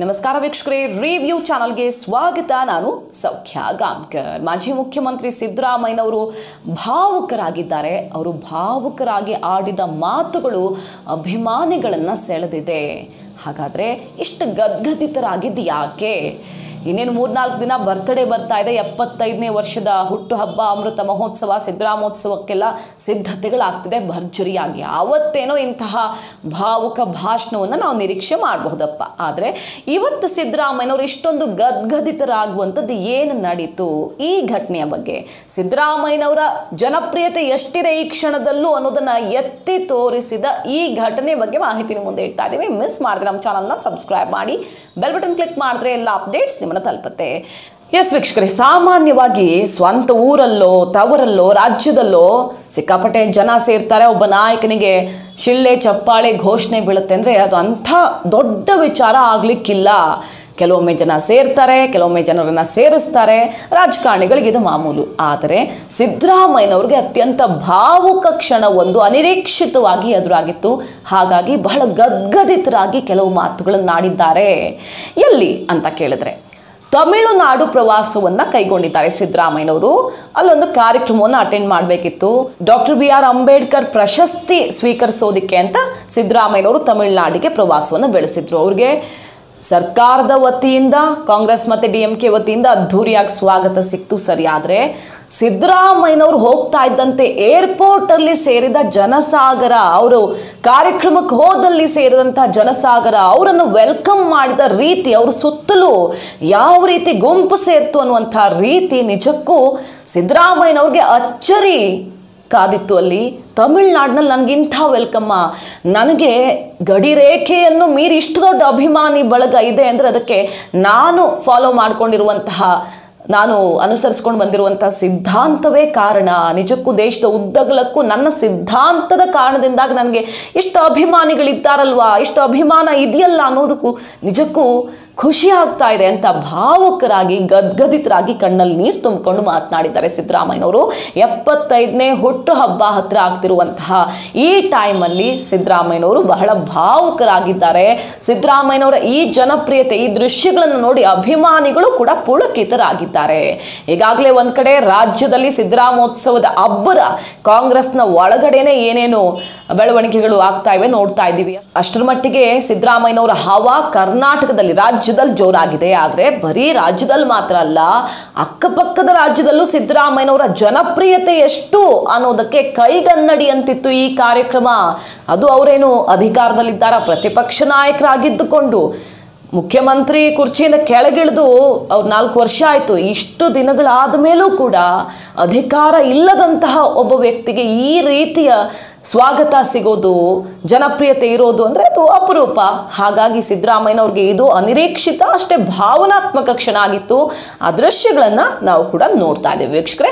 ನಮಸ್ಕಾರ ವೀಕ್ಷಕರೇ ರಿವ್ಯೂ ಚಾನಲ್ಗೆ ಸ್ವಾಗತ ನಾನು ಸೌಖ್ಯ ಗಾಂವ್ಕರ್ ಮಾಜಿ ಮುಖ್ಯಮಂತ್ರಿ ಸಿದ್ದರಾಮಯ್ಯನವರು ಭಾವುಕರಾಗಿದ್ದಾರೆ ಅವರು ಭಾವುಕರಾಗಿ ಆಡಿದ ಮಾತುಗಳು ಅಭಿಮಾನಿಗಳನ್ನು ಸೆಳೆದಿದೆ ಹಾಗಾದರೆ ಇಷ್ಟು ಗದ್ಗದಿತರಾಗಿದ್ದು ಯಾಕೆ ಇನ್ನೇನು ಮೂರ್ನಾಲ್ಕು ದಿನ ಬರ್ತ್ಡೇ ಬರ್ತಾ ಇದೆ ಎಪ್ಪತ್ತೈದನೇ ವರ್ಷದ ಹುಟ್ಟುಹಬ್ಬ ಅಮೃತ ಮಹೋತ್ಸವ ಸಿದ್ದರಾಮೋತ್ಸವಕ್ಕೆಲ್ಲ ಸಿದ್ಧತೆಗಳಾಗ್ತಿದೆ ಭರ್ಜರಿಯಾಗಿ ಆವತ್ತೇನೋ ಇಂತಹ ಭಾವುಕ ಭಾಷಣವನ್ನು ನಾವು ನಿರೀಕ್ಷೆ ಮಾಡಬಹುದಪ್ಪ ಆದರೆ ಇವತ್ತು ಸಿದ್ದರಾಮಯ್ಯನವರು ಇಷ್ಟೊಂದು ಗದ್ಗದಿತರಾಗುವಂಥದ್ದು ಏನು ನಡೀತು ಈ ಘಟನೆಯ ಬಗ್ಗೆ ಸಿದ್ದರಾಮಯ್ಯನವರ ಜನಪ್ರಿಯತೆ ಎಷ್ಟಿದೆ ಈ ಕ್ಷಣದಲ್ಲೂ ಅನ್ನೋದನ್ನು ಎತ್ತಿ ತೋರಿಸಿದ ಈ ಘಟನೆ ಬಗ್ಗೆ ಮಾಹಿತಿನ ಮುಂದೆ ಇಡ್ತಾ ಇದ್ದೀವಿ ಮಿಸ್ ಮಾಡಿದ್ರೆ ನಮ್ಮ ಚಾನಲ್ನ ಸಬ್ಸ್ಕ್ರೈಬ್ ಮಾಡಿ ಬೆಲ್ ಬಟನ್ ಕ್ಲಿಕ್ ಮಾಡಿದ್ರೆ ಎಲ್ಲ ಅಪ್ಡೇಟ್ಸ್ ನಿಮ್ಮನ್ನು ತಲುಪುತ್ತೆ ಎಸ್ ವೀಕ್ಷಕರೇ ಸಾಮಾನ್ಯವಾಗಿ ಸ್ವಂತ ಊರಲ್ಲೋ ತವರಲ್ಲೋ ರಾಜ್ಯದಲ್ಲೋ ಸಿಕ್ಕಾಪಟ್ಟೆ ಜನ ಸೇರ್ತಾರೆ ಒಬ್ಬ ನಾಯಕನಿಗೆ ಶಿಳ್ಳೆ ಚಪ್ಪಾಳೆ ಘೋಷಣೆ ಬೀಳುತ್ತೆ ಅಂದರೆ ಅದು ಅಂಥ ದೊಡ್ಡ ವಿಚಾರ ಆಗಲಿಕ್ಕಿಲ್ಲ ಕೆಲವೊಮ್ಮೆ ಜನ ಸೇರ್ತಾರೆ ಕೆಲವೊಮ್ಮೆ ಜನರನ್ನು ಸೇರಿಸ್ತಾರೆ ರಾಜಕಾರಣಿಗಳಿಗೆ ಇದು ಮಾಮೂಲು ಆದರೆ ಸಿದ್ದರಾಮಯ್ಯನವ್ರಿಗೆ ಅತ್ಯಂತ ಭಾವುಕ ಕ್ಷಣ ಒಂದು ಅನಿರೀಕ್ಷಿತವಾಗಿ ಎದುರಾಗಿತ್ತು ಹಾಗಾಗಿ ಬಹಳ ಗದ್ಗದಿತರಾಗಿ ಕೆಲವು ಮಾತುಗಳನ್ನು ಆಡಿದ್ದಾರೆ ಎಲ್ಲಿ ಅಂತ ಕೇಳಿದ್ರೆ ತಮಿಳುನಾಡು ಪ್ರವಾಸವನ್ನ ಕೈಗೊಂಡಿದ್ದಾರೆ ಸಿದ್ದರಾಮಯ್ಯನವರು ಅಲ್ಲೊಂದು ಕಾರ್ಯಕ್ರಮವನ್ನು ಅಟೆಂಡ್ ಮಾಡಬೇಕಿತ್ತು ಡಾಕ್ಟರ್ ಬಿ ಆರ್ ಅಂಬೇಡ್ಕರ್ ಪ್ರಶಸ್ತಿ ಸ್ವೀಕರಿಸೋದಕ್ಕೆ ಅಂತ ಸಿದ್ದರಾಮಯ್ಯನವರು ತಮಿಳುನಾಡಿಗೆ ಪ್ರವಾಸವನ್ನು ಬೆಳೆಸಿದ್ರು ಅವ್ರಿಗೆ ಸರ್ಕಾರದ ವತಿಯಿಂದ ಕಾಂಗ್ರೆಸ್ ಮತ್ತು ಡಿ ಎಂ ಕೆ ವತಿಯಿಂದ ಅದ್ಧೂರಿಯಾಗಿ ಸ್ವಾಗತ ಸಿಕ್ತು ಸರಿ ಆದರೆ ಸಿದ್ದರಾಮಯ್ಯನವರು ಹೋಗ್ತಾ ಇದ್ದಂತೆ ಏರ್ಪೋರ್ಟಲ್ಲಿ ಸೇರಿದ ಜನಸಾಗರ ಅವರು ಕಾರ್ಯಕ್ರಮಕ್ಕೆ ಹೋದಲ್ಲಿ ಸೇರಿದಂಥ ಜನಸಾಗರ ಅವರನ್ನು ವೆಲ್ಕಮ್ ಮಾಡಿದ ರೀತಿ ಅವ್ರ ಸುತ್ತಲೂ ಯಾವ ರೀತಿ ಗುಂಪು ಸೇರ್ತು ಅನ್ನುವಂಥ ರೀತಿ ನಿಜಕ್ಕೂ ಸಿದ್ದರಾಮಯ್ಯನವ್ರಿಗೆ ಅಚ್ಚರಿ ಕಾದಿತ್ತು ಅಲ್ಲಿ ತಮಿಳ್ನಾಡಿನಲ್ಲಿ ನನಗಿಂಥ ವೆಲ್ಕಮ್ಮ ನನಗೆ ಗಡಿರೇಖೆಯನ್ನು ಮೀರಿ ಇಷ್ಟು ದೊಡ್ಡ ಅಭಿಮಾನಿ ಬಳಗ ಇದೆ ಅಂದರೆ ಅದಕ್ಕೆ ನಾನು ಫಾಲೋ ಮಾಡಿಕೊಂಡಿರುವಂತಹ ನಾನು ಅನುಸರಿಸ್ಕೊಂಡು ಬಂದಿರುವಂಥ ಸಿದ್ಧಾಂತವೇ ಕಾರಣ ನಿಜಕ್ಕೂ ದೇಶದ ಉದ್ದಗಲಕ್ಕೂ ನನ್ನ ಸಿದ್ಧಾಂತದ ಕಾರಣದಿಂದಾಗಿ ನನಗೆ ಇಷ್ಟು ಅಭಿಮಾನಿಗಳಿದ್ದಾರಲ್ವಾ ಇಷ್ಟು ಅಭಿಮಾನ ಇದೆಯಲ್ಲ ಅನ್ನೋದಕ್ಕೂ ನಿಜಕ್ಕೂ ಖುಷಿ ಆಗ್ತಾ ಇದೆ ಅಂತ ಭಾವುಕರಾಗಿ ಗದ್ಗದಿತರಾಗಿ ಕಣ್ಣಲ್ಲಿ ನೀರು ತುಂಬಿಕೊಂಡು ಮಾತನಾಡಿದ್ದಾರೆ ಸಿದ್ದರಾಮಯ್ಯನವರು ಎಪ್ಪತ್ತೈದನೇ ಹುಟ್ಟು ಹಬ್ಬ ಹತ್ರ ಆಗ್ತಿರುವಂತಹ ಈ ಟೈಮಲ್ಲಿ ಸಿದ್ದರಾಮಯ್ಯನವರು ಬಹಳ ಭಾವುಕರಾಗಿದ್ದಾರೆ ಸಿದ್ದರಾಮಯ್ಯನವರ ಈ ಜನಪ್ರಿಯತೆ ಈ ದೃಶ್ಯಗಳನ್ನು ನೋಡಿ ಅಭಿಮಾನಿಗಳು ಕೂಡ ಪುಳಕಿತರಾಗಿದ್ದಾರೆ ಈಗಾಗಲೇ ಒಂದ್ ಕಡೆ ರಾಜ್ಯದಲ್ಲಿ ಸಿದ್ದರಾಮೋತ್ಸವದ ಅಬ್ಬರ ಕಾಂಗ್ರೆಸ್ನ ಒಳಗಡೆನೆ ಏನೇನು ಬೆಳವಣಿಗೆಗಳು ಆಗ್ತಾ ಇವೆ ನೋಡ್ತಾ ಇದ್ದೀವಿ ಅಷ್ಟರ ಮಟ್ಟಿಗೆ ಸಿದ್ದರಾಮಯ್ಯನವರ ಹವಾ ಕರ್ನಾಟಕದಲ್ಲಿ ರಾಜ್ಯದಲ್ಲಿ ಜೋರಾಗಿದೆ ಆದರೆ ಬರೀ ರಾಜ್ಯದಲ್ಲಿ ಮಾತ್ರ ಅಲ್ಲ ಅಕ್ಕಪಕ್ಕದ ರಾಜ್ಯದಲ್ಲೂ ಸಿದ್ದರಾಮಯ್ಯನವರ ಜನಪ್ರಿಯತೆ ಎಷ್ಟು ಅನ್ನೋದಕ್ಕೆ ಕೈಗನ್ನಡಿ ಅಂತಿತ್ತು ಈ ಕಾರ್ಯಕ್ರಮ ಅದು ಅವರೇನು ಅಧಿಕಾರದಲ್ಲಿದ್ದಾರ ಪ್ರತಿಪಕ್ಷ ನಾಯಕರಾಗಿದ್ದುಕೊಂಡು ಮುಖ್ಯಮಂತ್ರಿ ಕುರ್ಚಿಯಿಂದ ಕೆಳಗಿಳಿದು ಅವ್ರು ನಾಲ್ಕು ವರ್ಷ ಆಯಿತು ಇಷ್ಟು ದಿನಗಳಾದ ಮೇಲೂ ಕೂಡ ಅಧಿಕಾರ ಇಲ್ಲದಂತಹ ಒಬ್ಬ ವ್ಯಕ್ತಿಗೆ ಈ ರೀತಿಯ ಸ್ವಾಗತ ಸಿಗೋದು ಜನಪ್ರಿಯತೆ ಇರೋದು ಅಂದರೆ ಅದು ಅಪರೂಪ ಹಾಗಾಗಿ ಸಿದ್ದರಾಮಯ್ಯನವ್ರಿಗೆ ಇದು ಅನಿರೀಕ್ಷಿತ ಅಷ್ಟೇ ಭಾವನಾತ್ಮಕ ಕ್ಷಣ ಆಗಿತ್ತು ಆ ದೃಶ್ಯಗಳನ್ನು ನಾವು ಕೂಡ ನೋಡ್ತಾ ಇದ್ದೇವೆ ವೀಕ್ಷಕರೇ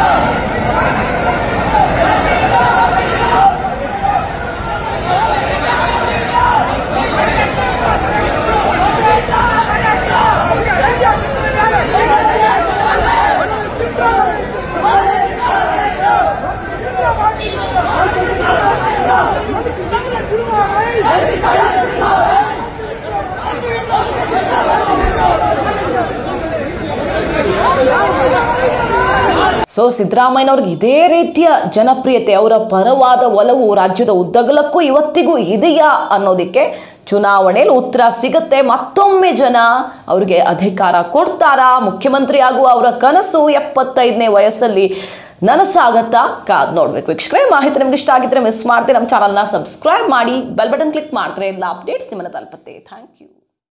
ಸೊ ಸಿದ್ದರಾಮಯ್ಯನವ್ರಿಗೆ ಇದೇ ರೀತಿಯ ಜನಪ್ರಿಯತೆ ಅವರ ಪರವಾದ ಒಲವು ರಾಜ್ಯದ ಉದ್ದಗಲಕ್ಕೂ ಇವತ್ತಿಗೂ ಇದೆಯಾ ಅನ್ನೋದಕ್ಕೆ ಚುನಾವಣೆಯಲ್ಲಿ ಉತ್ತರ ಸಿಗುತ್ತೆ ಮತ್ತೊಮ್ಮೆ ಜನ ಅವ್ರಿಗೆ ಅಧಿಕಾರ ಕೊಡ್ತಾರಾ ಮುಖ್ಯಮಂತ್ರಿ ಆಗುವ ಅವರ ಕನಸು ಎಪ್ಪತ್ತೈದನೇ ವಯಸ್ಸಲ್ಲಿ ನನಸಾಗತ್ತಾ ಕಾದ್ ನೋಡ್ಬೇಕು ವೀಕ್ಷಕರೇ ಮಾಹಿತಿ ನಿಮ್ಗೆ ಇಷ್ಟ ಆಗಿದ್ರೆ ಮಿಸ್ ಮಾಡ್ತೀವಿ ನಮ್ಮ ಚಾನಲ್ನ ಸಬ್ಸ್ಕ್ರೈಬ್ ಮಾಡಿ ಬೆಲ್ ಬಟನ್ ಕ್ಲಿಕ್ ಮಾಡಿದ್ರೆ ಎಲ್ಲ ಅಪ್ಡೇಟ್ಸ್ ನಿಮ್ಮನ್ನು ತಲುಪುತ್ತೆ ಥ್ಯಾಂಕ್ ಯು